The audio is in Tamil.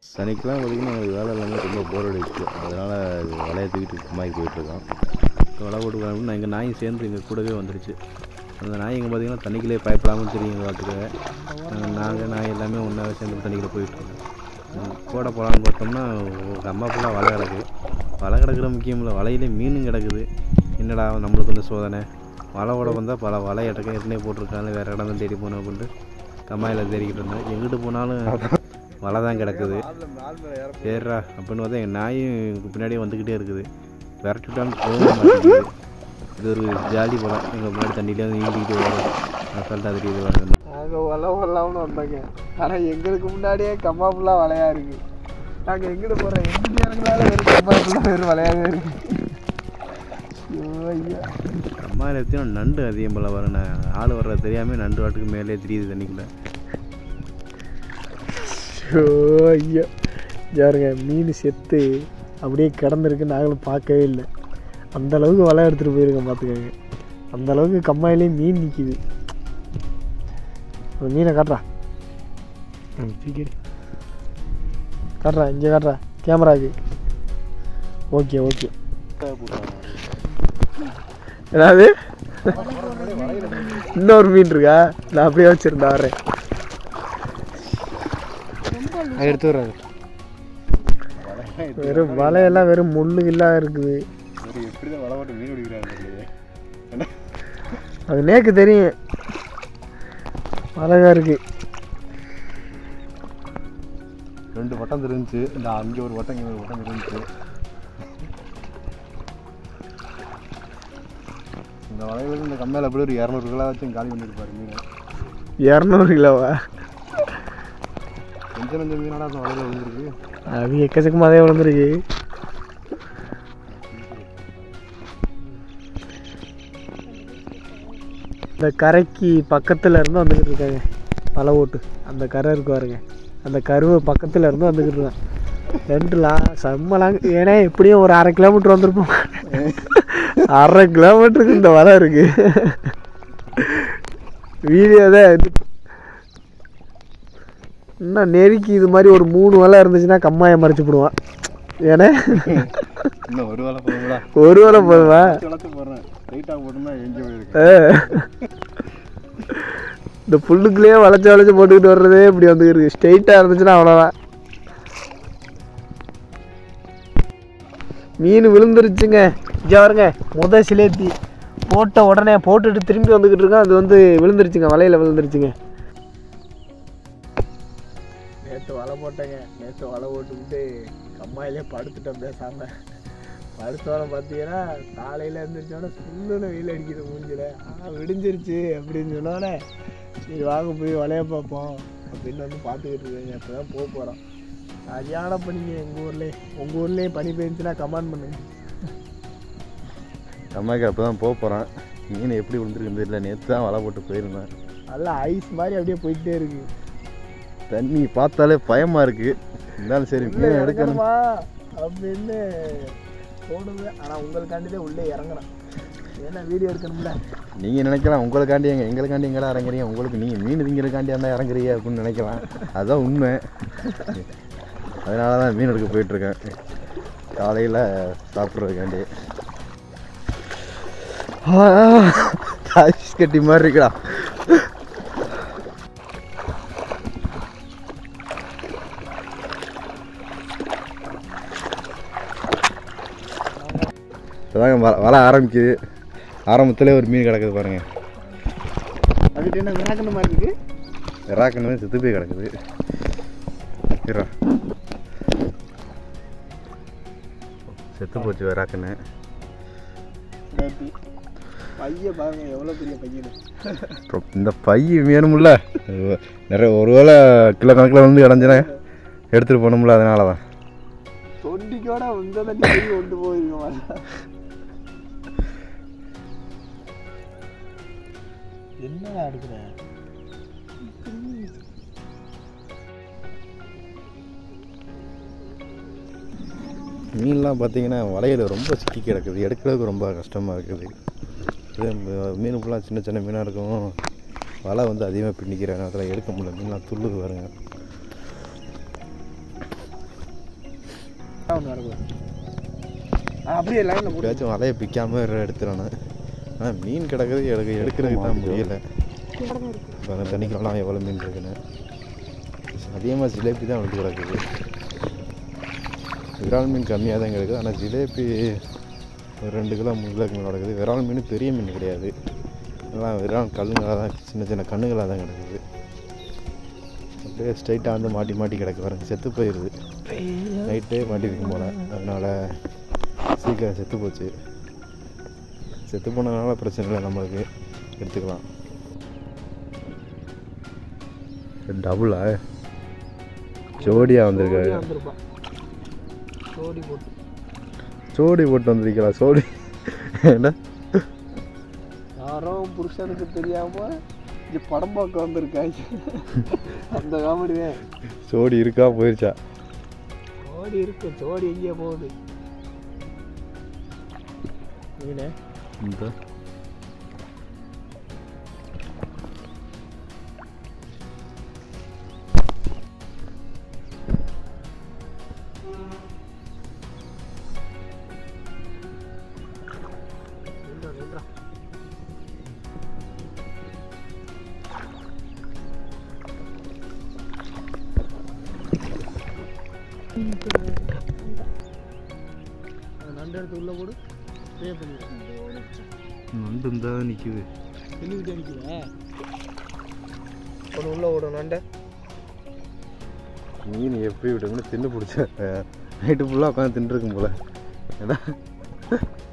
சனிக்கெலாம் பார்த்திங்கன்னா எங்களுக்கு வேலை எல்லாமே ரொம்ப போர் அடிச்சு அதனால் வலையை தூக்கிட்டு கும்மாய்க்கு போயிட்டுருக்கோம் இப்போ வலை போட்டு நான் எங்கள் நாயும் சேர்ந்து எங்கள் கூடவே வந்துடுச்சு அந்த நாய் இங்கே பார்த்திங்கன்னா தண்ணிக்குள்ளே பயப்படாமல் தெரியும் எங்கள் வாட்டுக்கு நாங்கள் நாய் எல்லாமே ஒன்றாவே சேர்ந்து தண்ணிக்குள்ளே போயிட்டுருக்கோம் போட போகலான்னு பார்த்தோம்னா ஒரு அம்மா ஃபுல்லாக வலை கிடக்கு வலை கிடக்குற முக்கியம் இல்லை வலையிலே மீனும் கிடக்குது என்னடா நம்மளுக்கு இந்த சோதனை வலை ஓட வந்தால் பல வலை இடக்க ஏற்கனவே போட்டிருக்காங்க வேறு இடம் தான் தேடி போகணும் அப்படின்ட்டு கம்மாயில் தேடிக்கிட்டு இருந்தேன் எங்கிட்டு போனாலும் வலை தான் கிடக்குது சரிடா அப்படின்னு பார்த்தா என் நாயும் எனக்கு பின்னாடியே வந்துக்கிட்டே இருக்குது விரட்டி விட்டாலும் போக மாட்டேங்குது இது ஒரு ஜாலி போல எங்கள் முன்னாடி தண்ணியிலே வந்து ஈண்டிக்கிட்டு வரும் அசால்ட்டாக தெரியுது வரணும் நாங்கள் வலை வரலாம்னு வந்தாங்க ஆனால் எங்களுக்கு முன்னாடியே கம்மா ஃபுல்லாக வலையா இருக்கு நாங்கள் எங்கிட்டு போகிறோம் எங்கிட்டு இறங்கினாலும் வெறும் கம்மா ஃபுல்லாக வெறும் வலையாவே இருக்கு ஐயோ ஐயா அம்மா எடுத்தோம் நண்டு அதிகம் போல் வரேன் ஆள் வர்றது தெரியாமல் நண்டு வாட்டுக்கு மேலே தெரியுது தண்ணிக்குள்ளே ஐயோ ஐயா பாருங்க மீன் செத்து அப்படியே கிடந்திருக்கு நாங்களும் பார்க்கவே இல்லை அந்த அளவுக்கு வலை எடுத்துகிட்டு போயிருக்கோம் பார்த்துக்கோங்க அந்த அளவுக்கு கம்மாயிலே மீன் நிற்கிது அந்த மீனை காட்டுறா ம் தூக்கிடு காட்டுறா இங்கே காட்டுறா கேமராக்கு ஓகே ஓகே ஏதாவது இன்னொரு மீன் இருக்கா நான் அப்படியே வச்சிருந்தேன் வரேன் எடுத்து வர்றாரு வெறும் வலையெல்லாம் வெறும் முள்ளு இல்லாத இருக்குது எப்படி தான் வலை போட்டு மீன் பிடிக்கிறாங்க அது நேக்கு தெரியும் அழகா இருக்கு ரெண்டு வட்டம் தெரிஞ்சுச்சு இந்த அங்கே ஒரு வட்டம் இங்கே ஒரு வட்டம் தெரிஞ்சுச்சு இந்த வலையில இந்த கம்மையில் அப்படி ஒரு இரநூறு கிலோ வச்சு காலி பண்ணியிருப்பாரு மீன் இரநூறு கிலோவா கொஞ்சம் கொஞ்சம் மீனாடா அந்த வலையில விழுந்துருக்கு அது எக்கச்சக்கமாக அதே விழுந்துருக்கு இந்த கரைக்கு பக்கத்தில் இருந்து வந்துக்கிட்டு இருக்காங்க மலை ஓட்டு அந்த கரை இருக்கு பாருங்க அந்த கருவை பக்கத்தில் இருந்து வந்துக்கிட்டு இருக்கான் ரெண்டு லா செம்ம லாங் ஏன்னா எப்படியும் ஒரு அரை கிலோமீட்டர் வந்திருப்போம் அரை கிலோமீட்டருக்கு இந்த வலை இருக்கு வீடியோ தான் இது இன்னும் நெருக்கி இது மாதிரி ஒரு மூணு வலை இருந்துச்சுன்னா கம்மாயை மறைச்சு போடுவான் ஏன்னா இன்னும் ஒரு வேலை போதுங்களா ஒரு வலை போதுவா வளர்த்து போடுறேன் லைட்டாக போட்டோம்னா எங்கே போயிருக்கு ஆ. இந்த புல்லுக்குள்ளேயே வளைச்சு வளைச்சு போட்டுக்கிட்டு வர்றதே இப்படி வந்து இருக்கு ஸ்ட்ரெயிட்டாக இருந்துச்சுன்னா அவ்வளோதான் மீன் விழுந்துருச்சுங்க இங்கே வருங்க முத சிலேத்தி போட்ட உடனே போட்டுட்டு திரும்பி வந்துக்கிட்டு இருக்கோம் அது வந்து விழுந்துருச்சுங்க வலையில் விழுந்துருச்சுங்க நேற்று வலை போட்டேங்க நேற்று வலை போட்டுக்கிட்டு கம்மாயிலே படுத்துட்டோம் பேசாமல் படுத்தோட பார்த்தீங்கன்னா காலையில் எழுந்திரிச்சோன்னே சுல்லுன்னு வெயில் அடிக்குது மூஞ்சில ஆ விடிஞ்சிருச்சு அப்படின்னு சொன்னோடனே சரி வாங்க போய் வலைய பார்ப்போம் அப்படின்னு வந்து பார்த்துக்கிட்டு இருக்கேங்க இப்போ தான் போக போகிறோம் சரியான பனிங்க எங்கள் ஊர்லேயே உங்கள் ஊர்லேயே பனி பெஞ்சுன்னா கமெண்ட் பண்ணுங்க அம்மாக்கு அப்போ தான் போக போகிறேன் மீன் எப்படி விழுந்துருக்குன்னு தெரியல நேற்று தான் வலை போட்டு போயிருந்தேன் நல்லா ஐஸ் மாதிரி அப்படியே போயிட்டே இருக்கு தண்ணி பார்த்தாலே பயமாக இருக்குது இருந்தாலும் சரி உள்ளே மீன் எடுக்கணும் இறங்கணுமா அப்படின்னு தோணுது ஆனால் உங்களுக்காண்டி தான் உள்ளே இறங்குறேன் ஏன்னா வீடியோ எடுக்கணும்ல நீங்கள் நினைக்கலாம் உங்களுக்காண்டி எங்க எங்களுக்காண்டி எங்கடா இறங்குறீங்க உங்களுக்கு நீங்கள் மீன் திங்கிறக்காண்டி இருந்தால் இறங்குறீங்க அப்படின்னு நினைக்கலாம் அதுதான் உண்மை அதனால தான் மீன் எடுக்க போயிட்டுருக்கேன் காலையில் சாப்பிட்றதுக்காண்டி ஐஸ் கட்டி மாதிரி இருக்குடா இப்போதாங்க வ- வலை ஆரம்பிக்குது ஆரம்பத்திலே ஒரு மீன் கிடக்குது பாருங்கள் அதுக்கு என்ன விராக்கணும் மாதிரி இருக்கு இறாக்கணும் செத்து போய் கிடக்குது இருடா. செத்து போச்சு இறாக்குன்னு பைய பாருங்க எவ்வளோ பெரிய பையன் அப்புறம் இந்த பை வேணும்ல நிறைய ஒரு வேளை கிலோ கணக்கில் வந்து இடைஞ்சினா எடுத்துகிட்டு போகணும்ல அதனால தான் தொண்டிக்கோட உங்க தண்ணி பை கொண்டு போயிருக்க என்னடா எடுக்கிற மீன்லாம் பார்த்தீங்கன்னா வலையில் ரொம்ப சிக்கி கிடக்குது எடுக்கிறதுக்கு ரொம்ப கஷ்டமாக இருக்குது இதே ம- மீன் ஃபுல்லாக சின்ன சின்ன மீனாக இருக்கும் வலை வந்து அதிகமாக பின்னிக்கிறாங்க அதில் எடுக்க முடியல மீன்லாம் துள்ளுது பாருங்க ஒன்று வரக்கூடாது ஆ, அப்படியே லைனில் போட்டு எப்பயாச்சும் வலையை பிக்காம எடுத்துறானு ஆனால் மீன் கிடக்குது எடுக்க எடுக்கிறதுக்கு தான் முடியல பாருங்க தண்ணிக்கெல்லாம் எவ்வளோ மீன் இருக்குன்னு அதிகமாக ஜிலேபி தான் வந்து கிடக்குது விரால் மீன் கம்மியாக தான் கிடக்குது ஆனால் ஜிலேபி ஒரு ரெண்டு கிலோ மூணு கிலோ மீன் கிடக்குது விரால் மீன் பெரிய மீன் கிடையாது எல்லாம் விரால் கல்லுங்களாக தான் சின்ன சின்ன கண்ணுங்களாக தான் கிடக்குது அப்படியே ஸ்ட்ரைட்டாக வந்து மாட்டி மாட்டி கிடக்கு பாருங்க செத்து போயிடுது நைட்டே மாட்டிருக்கும் போல அதனால் சீக்கிரம் செத்து போச்சு செத்து போனதுனால பிரச்சனை இல்லை நம்மளுக்கு எடுத்துக்கலாம் டபுளா ஜோடியாக வந்திருக்காரு வந்திருப்பான் சோடி போட்டு ஜோடி போட்டு வந்திருக்கா சோடி என்ன யாரோ புருஷனுக்கு தெரியாம இது படம் பார்க்க வந்திருக்காங்க அந்த காமெடி தான் ஜோடி இருக்கா போயிருச்சா சோடி இருக்கு சோடி எங்கேயே போகுது மீனே இந்த நின்றா நின்றா அந்த நண்டு எடுத்து உள்ள போடு ஸ்ப்ரே பண்ணிடு நண்டு இருந்தால் நிற்குது தெளிவிட்டு அடிக்குதா ஒன்று உள்ள விடும் நண்டை மீன் எப்படி விட்டுங்கன்னு தின்னு பிடிச்ச நைட்டு ஃபுல்லாக உட்காந்து தின்றுருக்கும் போல ஏன்னா